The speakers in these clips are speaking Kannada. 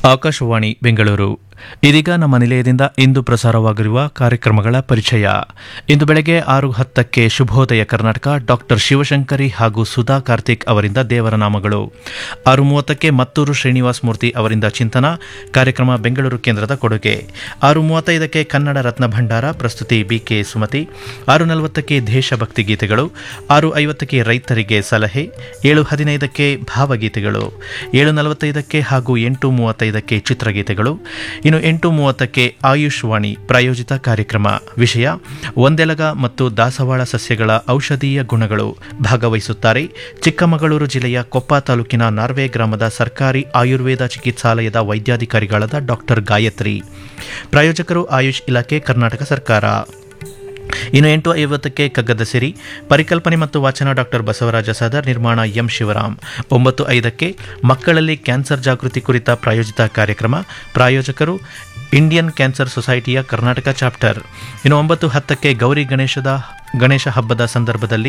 ಆಕಾಶವಾಣಿ ಬೆಂಗಳೂರು ಇದೀಗ ನಮ್ಮ ನಿಲಯದಿಂದ ಇಂದು ಪ್ರಸಾರವಾಗಿರುವ ಕಾರ್ಯಕ್ರಮಗಳ ಪರಿಚಯ ಇಂದು ಬೆಳಗ್ಗೆ ಆರು ಹತ್ತಕ್ಕೆ ಶುಭೋದಯ ಕರ್ನಾಟಕ ಡಾಕ್ಟರ್ ಶಿವಶಂಕರಿ ಹಾಗೂ ಸುಧಾ ಕಾರ್ತಿಕ್ ಅವರಿಂದ ದೇವರ ನಾಮಗಳು ಆರು ಮೂವತ್ತಕ್ಕೆ ಮತ್ತೂರು ಶ್ರೀನಿವಾಸ ಮೂರ್ತಿ ಅವರಿಂದ ಚಿಂತನ ಕಾರ್ಯಕ್ರಮ ಬೆಂಗಳೂರು ಕೇಂದ್ರದ ಕೊಡುಗೆ ಆರು ಮೂವತ್ತೈದಕ್ಕೆ ಕನ್ನಡ ರತ್ನ ಭಂಡಾರ ಪ್ರಸ್ತುತಿ ಬಿಕೆ ಸುಮತಿ ಆರು ನಲವತ್ತಕ್ಕೆ ದೇಶಭಕ್ತಿ ಗೀತೆಗಳು ಆರು ಐವತ್ತಕ್ಕೆ ರೈತರಿಗೆ ಸಲಹೆ ಏಳು ಹದಿನೈದಕ್ಕೆ ಭಾವಗೀತೆಗಳು ಏಳು ನಲವತ್ತೈದಕ್ಕೆ ಹಾಗೂ ಎಂಟು ಮೂವತ್ತೈದಕ್ಕೆ ಚಿತ್ರಗೀತೆಗಳು ಇನ್ನು ಎಂಟು ಮೂವತ್ತಕ್ಕೆ ಆಯುಷ್ ವಾಣಿ ಪ್ರಾಯೋಜಿತ ಕಾರ್ಯಕ್ರಮ ವಿಷಯ ಒಂದೆಲಗ ಮತ್ತು ದಾಸವಾಳ ಸಸ್ಯಗಳ ಔಷಧೀಯ ಗುಣಗಳು ಭಾಗವಹಿಸುತ್ತಾರೆ ಚಿಕ್ಕಮಗಳೂರು ಜಿಲ್ಲೆಯ ಕೊಪ್ಪ ತಾಲೂಕಿನ ನಾರ್ವೆ ಗ್ರಾಮದ ಸರ್ಕಾರಿ ಆಯುರ್ವೇದ ಚಿಕಿತ್ಸಾಲಯದ ವೈದ್ಯಾಧಿಕಾರಿಗಳಾದ ಡಾಕ್ಟರ್ ಗಾಯತ್ರಿ ಪ್ರಾಯೋಜಕರು ಆಯುಷ್ ಇಲಾಖೆ ಕರ್ನಾಟಕ ಸರ್ಕಾರ ಇನ್ನು ಎಂಟು ಐವತ್ತಕ್ಕೆ ಕಗ್ಗದ ಸಿರಿ ಪರಿಕಲ್ಪನೆ ಮತ್ತು ವಾಚನ ಡಾಕ್ಟರ್ ಬಸವರಾಜ ಸದರ್ ನಿರ್ಮಾಣ ಎಂ ಶಿವರಾಮ್ ಒಂಬತ್ತು ಐದಕ್ಕೆ ಮಕ್ಕಳಲ್ಲಿ ಕ್ಯಾನ್ಸರ್ ಜಾಗೃತಿ ಕುರಿತ ಪ್ರಾಯೋಜಿತ ಕಾರ್ಯಕ್ರಮ ಪ್ರಾಯೋಜಕರು ಇಂಡಿಯನ್ ಕ್ಯಾನ್ಸರ್ ಸೊಸೈಟಿಯ ಕರ್ನಾಟಕ ಚಾಪ್ಟರ್ ಇನ್ನು ಒಂಬತ್ತು ಹತ್ತಕ್ಕೆ ಗೌರಿ ಗಣೇಶದ ಗಣೇಶ ಹಬ್ಬದ ಸಂದರ್ಭದಲ್ಲಿ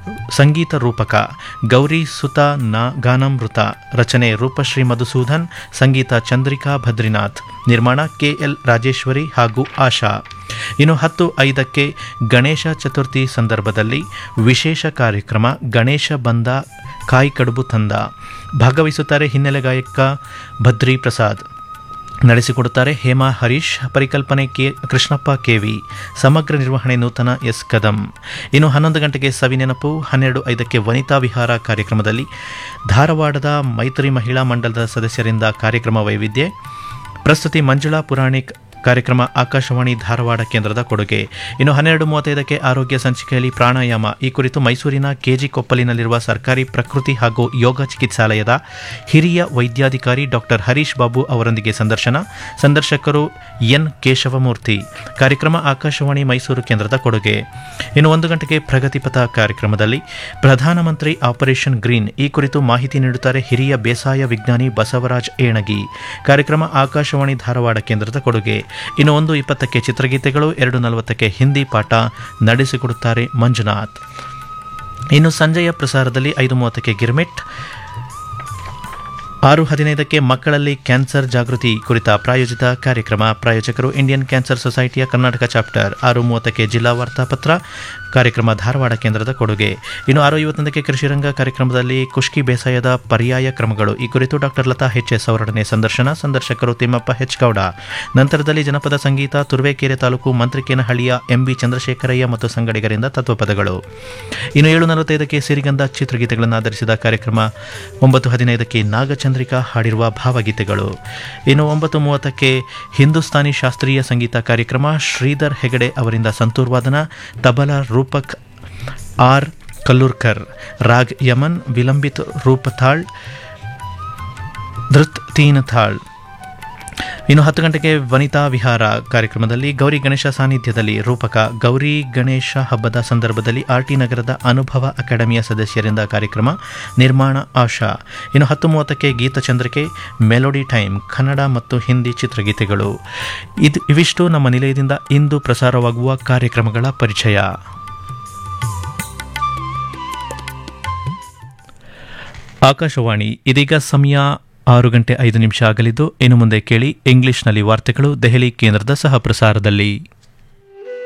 ಸಂಗೀತ ರೂಪಕ ಗೌರಿ ಸುತ ನ ಗಾನಾಮೃತ ರಚನೆ ರೂಪಶ್ರೀ ಮಧುಸೂದನ್ ಸಂಗೀತ ಚಂದ್ರಿಕಾ ಭದ್ರಿನಾಥ್ ನಿರ್ಮಾಣ ಕೆಎಲ್ ರಾಜೇಶ್ವರಿ ಹಾಗೂ ಆಶಾ ಇನ್ನು ಹತ್ತು ಐದಕ್ಕೆ ಗಣೇಶ ಚತುರ್ಥಿ ಸಂದರ್ಭದಲ್ಲಿ ವಿಶೇಷ ಕಾರ್ಯಕ್ರಮ ಗಣೇಶ ಬಂದ ಕಾಯಿ ಕಡುಬು ತಂದ ಭಾಗವಹಿಸುತ್ತಾರೆ ಹಿನ್ನೆಲೆ ಗಾಯಕ ಭದ್ರಿ ಪ್ರಸಾದ್ ನಡೆಸಿಕೊಡುತ್ತಾರೆ ಹೇಮಾ ಹರೀಶ್ ಪರಿಕಲ್ಪನೆ ಕೆ ಕೃಷ್ಣಪ್ಪ ಕೆವಿ ಸಮಗ್ರ ನಿರ್ವಹಣೆ ನೂತನ ಎಸ್ ಕದಂ ಇನ್ನು ಹನ್ನೊಂದು ಗಂಟೆಗೆ ಸವಿನೆನಪು ಹನ್ನೆರಡು ಐದಕ್ಕೆ ವನಿತಾ ವಿಹಾರ ಕಾರ್ಯಕ್ರಮದಲ್ಲಿ ಧಾರವಾಡದ ಮೈತ್ರಿ ಮಹಿಳಾ ಮಂಡಲದ ಸದಸ್ಯರಿಂದ ಕಾರ್ಯಕ್ರಮ ವೈವಿಧ್ಯ ಪ್ರಸ್ತುತಿ ಮಂಜುಳಾ ಪುರಾಣಿಕ್ ಕಾರ್ಯಕ್ರಮ ಆಕಾಶವಾಣಿ ಧಾರವಾಡ ಕೇಂದ್ರದ ಕೊಡುಗೆ ಇನ್ನು ಹನ್ನೆರಡು ಮೂವತ್ತೈದಕ್ಕೆ ಆರೋಗ್ಯ ಸಂಚಿಕೆಯಲ್ಲಿ ಪ್ರಾಣಾಯಾಮ ಈ ಕುರಿತು ಮೈಸೂರಿನ ಕೆಜಿ ಕೊಪ್ಪಲಿನಲ್ಲಿರುವ ಸರ್ಕಾರಿ ಪ್ರಕೃತಿ ಹಾಗೂ ಯೋಗ ಚಿಕಿತ್ಸಾಲಯದ ಹಿರಿಯ ವೈದ್ಯಾಧಿಕಾರಿ ಡಾಕ್ಟರ್ ಹರೀಶ್ ಬಾಬು ಅವರೊಂದಿಗೆ ಸಂದರ್ಶನ ಸಂದರ್ಶಕರು ಎನ್ ಕೇಶವಮೂರ್ತಿ ಕಾರ್ಯಕ್ರಮ ಆಕಾಶವಾಣಿ ಮೈಸೂರು ಕೇಂದ್ರದ ಕೊಡುಗೆ ಇನ್ನು ಒಂದು ಗಂಟೆಗೆ ಪ್ರಗತಿಪಥ ಕಾರ್ಯಕ್ರಮದಲ್ಲಿ ಪ್ರಧಾನಮಂತ್ರಿ ಆಪರೇಷನ್ ಗ್ರೀನ್ ಈ ಕುರಿತು ಮಾಹಿತಿ ನೀಡುತ್ತಾರೆ ಹಿರಿಯ ಬೇಸಾಯ ವಿಜ್ಞಾನಿ ಬಸವರಾಜ್ ಏಣಗಿ ಕಾರ್ಯಕ್ರಮ ಆಕಾಶವಾಣಿ ಧಾರವಾಡ ಕೇಂದ್ರದ ಕೊಡುಗೆ ಇನ್ನು ಒಂದು ಇಪ್ಪತ್ತಕ್ಕೆ ಚಿತ್ರಗೀತೆಗಳು ಎರಡು ನಲವತ್ತಕ್ಕೆ ಹಿಂದಿ ಪಾಠ ನಡೆಸಿಕೊಡುತ್ತಾರೆ ಮಂಜುನಾಥ್ ಇನ್ನು ಸಂಜೆಯ ಪ್ರಸಾರದಲ್ಲಿ ಐದು ಮೂವತ್ತಕ್ಕೆ ಗಿರ್ಮಿಟ್ ಆರು ಹದಿನೈದಕ್ಕೆ ಮಕ್ಕಳಲ್ಲಿ ಕ್ಯಾನ್ಸರ್ ಜಾಗೃತಿ ಕುರಿತ ಪ್ರಾಯೋಜಿತ ಕಾರ್ಯಕ್ರಮ ಪ್ರಾಯೋಜಕರು ಇಂಡಿಯನ್ ಕ್ಯಾನ್ಸರ್ ಸೊಸೈಟಿಯ ಕರ್ನಾಟಕ ಚಾಪ್ಟರ್ ಆರು ಮೂವತ್ತಕ್ಕೆ ಜಿಲ್ಲಾ ವಾರ್ತಾಪತ್ರ ಕಾರ್ಯಕ್ರಮ ಧಾರವಾಡ ಕೇಂದ್ರದ ಕೊಡುಗೆ ಇನ್ನು ಆರು ಐವತ್ತೊಂದಕ್ಕೆ ಕೃಷಿರಂಗ ಕಾರ್ಯಕ್ರಮದಲ್ಲಿ ಕುಷ್ಕಿ ಬೇಸಾಯದ ಪರ್ಯಾಯ ಕ್ರಮಗಳು ಈ ಕುರಿತು ಡಾಕ್ಟರ್ ಲತಾ ಎಚ್ ಎಸ್ ಅವರೊಡನೆ ಸಂದರ್ಶನ ಸಂದರ್ಶಕರು ತಿಮ್ಮಪ್ಪ ಹೆಚ್ ಗೌಡ ನಂತರದಲ್ಲಿ ಜನಪದ ಸಂಗೀತ ತುರುವೇಕೆರೆ ತಾಲೂಕು ಮಂತ್ರಿಕೇನಹಳ್ಳಿಯ ಎಂಬಿ ಚಂದ್ರಶೇಖರಯ್ಯ ಮತ್ತು ಸಂಗಡಿಗರಿಂದ ತತ್ವಪದಗಳು ಇನ್ನು ಏಳು ನಲವತ್ತೈದಕ್ಕೆ ಸಿರಿಗಂಧ ಚಿತ್ರಗೀತೆಗಳನ್ನು ಆಧರಿಸಿದ ಕಾರ್ಯಕ್ರಮ ಒಂಬತ್ತು ಹದಿನೈದಕ್ಕೆ ನಾಗಚಂದ್ರಿಕಾ ಹಾಡಿರುವ ಭಾವಗೀತೆಗಳು ಇನ್ನು ಒಂಬತ್ತು ಮೂವತ್ತಕ್ಕೆ ಹಿಂದೂಸ್ತಾನಿ ಶಾಸ್ತ್ರೀಯ ಸಂಗೀತ ಕಾರ್ಯಕ್ರಮ ಶ್ರೀಧರ್ ಹೆಗಡೆ ಅವರಿಂದ ಸಂತೂರ್ ವಾದನ ತಬಲಾ ರೂಪಕ್ ಆರ್ ಕಲ್ಲೂರ್ಕರ್ ರಾಗ್ ಯಮನ್ ವಿಲಂಬಿತ್ ರೂಪತಾಳ್ ಧೃತ್ ತೀನ್ ಥಾಳ್ ಇನ್ನು ಹತ್ತು ಗಂಟೆಗೆ ವನಿತಾ ವಿಹಾರ ಕಾರ್ಯಕ್ರಮದಲ್ಲಿ ಗೌರಿ ಗಣೇಶ ಸಾನ್ನಿಧ್ಯದಲ್ಲಿ ರೂಪಕ ಗೌರಿ ಗಣೇಶ ಹಬ್ಬದ ಸಂದರ್ಭದಲ್ಲಿ ಆರ್ಟಿ ನಗರದ ಅನುಭವ ಅಕಾಡೆಮಿಯ ಸದಸ್ಯರಿಂದ ಕಾರ್ಯಕ್ರಮ ನಿರ್ಮಾಣ ಆಶಾ ಇನ್ನು ಹತ್ತು ಮೂವತ್ತಕ್ಕೆ ಗೀತಚಂದ್ರಿಕೆ ಮೆಲೋಡಿ ಟೈಮ್ ಕನ್ನಡ ಮತ್ತು ಹಿಂದಿ ಚಿತ್ರಗೀತೆಗಳು ಇದು ಇವಿಷ್ಟು ನಮ್ಮ ನಿಲಯದಿಂದ ಇಂದು ಪ್ರಸಾರವಾಗುವ ಕಾರ್ಯಕ್ರಮಗಳ ಪರಿಚಯ ಆಕಾಶವಾಣಿ ಇದೀಗ ಸಮಯ ಆರು ಗಂಟೆ ಐದು ನಿಮಿಷ ಆಗಲಿದ್ದು ಇನ್ನು ಮುಂದೆ ಕೇಳಿ ಇಂಗ್ಲಿಷ್ನಲ್ಲಿ ವಾರ್ತೆಗಳು ದೆಹಲಿ ಕೇಂದ್ರದ ಸಹ ಪ್ರಸಾರದಲ್ಲಿ